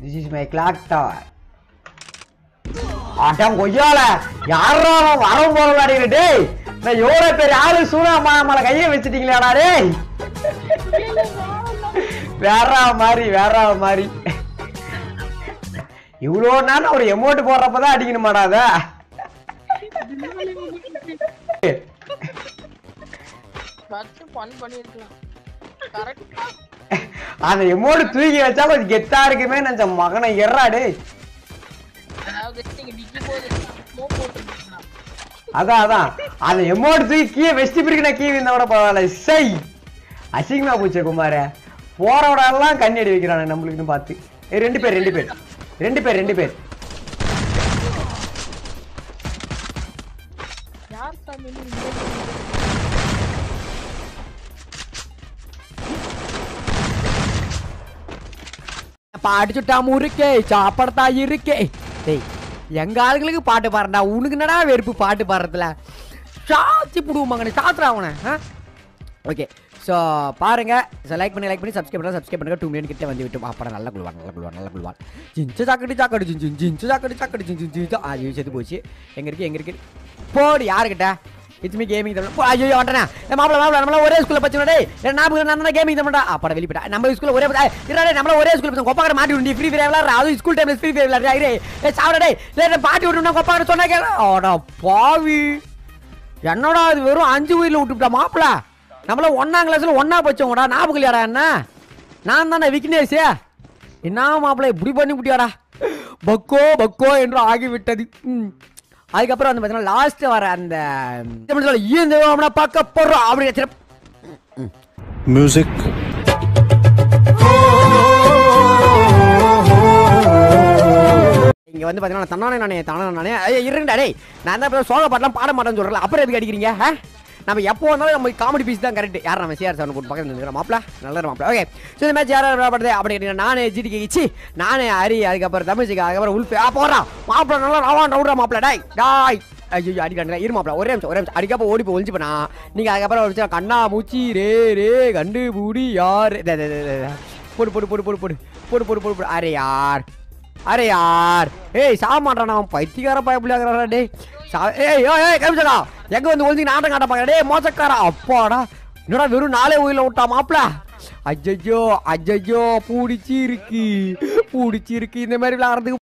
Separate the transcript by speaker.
Speaker 1: This is my clock tower அடம் கொய்யால யாரா அவன் வரம் போற விளையாடிக்கிட்டு டேய் நான் எவ்வளவு பெரிய ஆளு சூனா மேல கையை வச்சுட்டீங்களேடா டேய் வேற மாதிரி வேற மாதிரி இவ்வளோ நேரம் ஒரு எமௌண்ட் போடுறப்பதான் அடிக்கணுமாடா அத
Speaker 2: ஃபர்ஸ்ட் ஃபன் பண்ணிருக்கலாம் கரெக்டா
Speaker 1: அந்த எமௌண்ட் தூக்கி வச்சா கொஞ்சம் கெத்தா இருக்குமே நினைச்ச மகனை எறா டேய்
Speaker 2: அதாவது நீங்க நிக்கும் போது ஸ்மோக் போட்டுருக்கீங்களா
Speaker 1: அதான் அதான் அந்த எமௌண்ட் தூக்கி கீழே வெஸ்ட் பிரிக்கின கீ இருந்தா கூட பரவாயில்ல சை அசிங்கமா போச்சு குமார போறவட எல்லாம் கண்ணி அடி வைக்கிறானே நம்மளுக்குன்னு பார்த்து ஏய், ரெண்டு பேர் ரெண்டு பேர் ரெண்டு பேர் ரெண்டு பேர்
Speaker 2: யார் சாமி நீ
Speaker 3: பாடிச்சுட்டா முறுக்கே சாப்பிடத்தா இருக்கே டேய் எங்க ஆளுங்களுக்கு பாட்டு பாடுறா உனக்கு என்னடா வெறுப்பு பாட்டு பாடுறதுல சாத்தி புடுவோம் மகனே சாத்துறா அவனை ஓகே ஸோ பாருங்க ஸோ லைக் பண்ணி லைக் பண்ணி சப்ஸ்கிரைப் பண்ணி சப்ஸ்கிரைப் பண்ணுங்க டூ மினிட் கிட்ட வந்து விட்டு அப்புறம் நல்லா குழுவான் நல்லா குழுவான் நல்லா குழுவான் ஜிஞ்சு சாக்கடி சாக்கடி ஜிஞ்சு ஜிஞ்சு சாக்கடி சாக்கடி ஜிஞ்சு ஜிஞ்சு அது செத்து போச்சு எங்க இருக்கு எங்க இருக்கு போடு யாருக்கிட்ட இட்ஸ் கேமிங் தமிழ் ஐயோ வந்துட்டேன் ஏ மாப்பிள மாப்பிள நம்மள ஒரே ஸ்கூல்ல படிச்சோம் டேய் ஏ நாம நான் கேமிங் தமிழா அப்பட வெளிப்படா நம்ம ஸ்கூல்ல ஒரே இரடே நம்மள ஒரே ஸ்கூல்ல படிச்சோம் கொப்பாக்கட மாட்டி விட்டு ஃப்ரீ ஃபயர் விளையாடுற அது ஸ்கூல் டைம்ல ஃப்ரீ ஃபயர் விளையாடுற ஐரே ஏ சாவடா டேய் லே பாட்டி விட்டு நான் கொப்பாக்கட சொன்னா கேள ஓடா பாவி என்னடா இது வெறும் அஞ்சு உயிரில் விட்டுவிட்டா மாப்பிள நம்மள ஒன்னாம் கிளாஸ்ல ஒன்னா படிச்சோங்கடா ஞாபகம் இல்லையாடா என்ன நான் தானே விக்னேஷ் என்ன மாப்பிள இப்படி பண்ணி விட்டியாடா பக்கோ பக்கோ என்று ஆகிவிட்டது ம். அதுக்கப்புறம் வந்து பார்த்தீங்கன்னா லாஸ்ட் வர அந்த ஈந்த பார்க்க போறோம் அப்படி
Speaker 4: Music.
Speaker 3: இங்க வந்து பாத்தீங்கன்னா தன்னானே நானே தானே நானே ஐயா இருங்கடா டேய் நான் தான் இப்ப சோக பாட்டெல்லாம் பாட மாட்டேன்னு சொல்றல அப்புறம் எதுக்கு அடிக்கிறீங்க ஆ? நம்ம எப்போ வந்தாலும் நம்ம காமெடி பீஸ் தான் கரெக்ட் யார் நம்ம சிஆர் சார் போட்டு பக்கத்துல இருக்கிற மாப்பிள நல்ல மாப்பிள ஓகே ஸோ இந்த மேட்ச் யார் விளையாடுறது அப்படி கேட்டீங்கன்னா நானே ஜிடிக்கு கிச்சி நானே ஹரி அதுக்கப்புறம் தமிழ்ச்சிக்கு அதுக்கப்புறம் உள்பே ஆ போறான் மாப்பிள நல்லா ரவான் ரவுடா மாப்பிள டாய் டாய் ஐயோ அடிக்காண்டா இரு மாப்பிள ஒரே நிமிஷம் ஒரே நிமிஷம் அடிக்கப்போ ஓடி போய் ஒளிஞ்சு பண்ணா நீங்க அதுக்கப்புறம் வச்சா கண்ணா மூச்சி ரே ரே கண்டு பூடி யார் டே, டே, டே, டே, டே. போடு போடு போடு போடு போடு போடு போடு போடு போடு அரே யார் அரே யார் ஏய் சாமாட்டான் அவன் பைத்தியக்கார பயப்பிள்ளையாகிறாரா டேய் சா ஏய் ஏய் ஏய் கமிச்சடா எங்க வந்து ஒளிஞ்சு நாட்டம் காட்ட பாக்க டேய் மோசக்காரா அப்பாடா என்னடா வெறும் நாளே உயிரில் விட்டா மாப்பிள அஜ்ஜோ அஜ்ஜோ பூடிச்சி இருக்கு பூடிச்சி இருக்கு இந்த மாதிரி விளையாடுறதுக்கு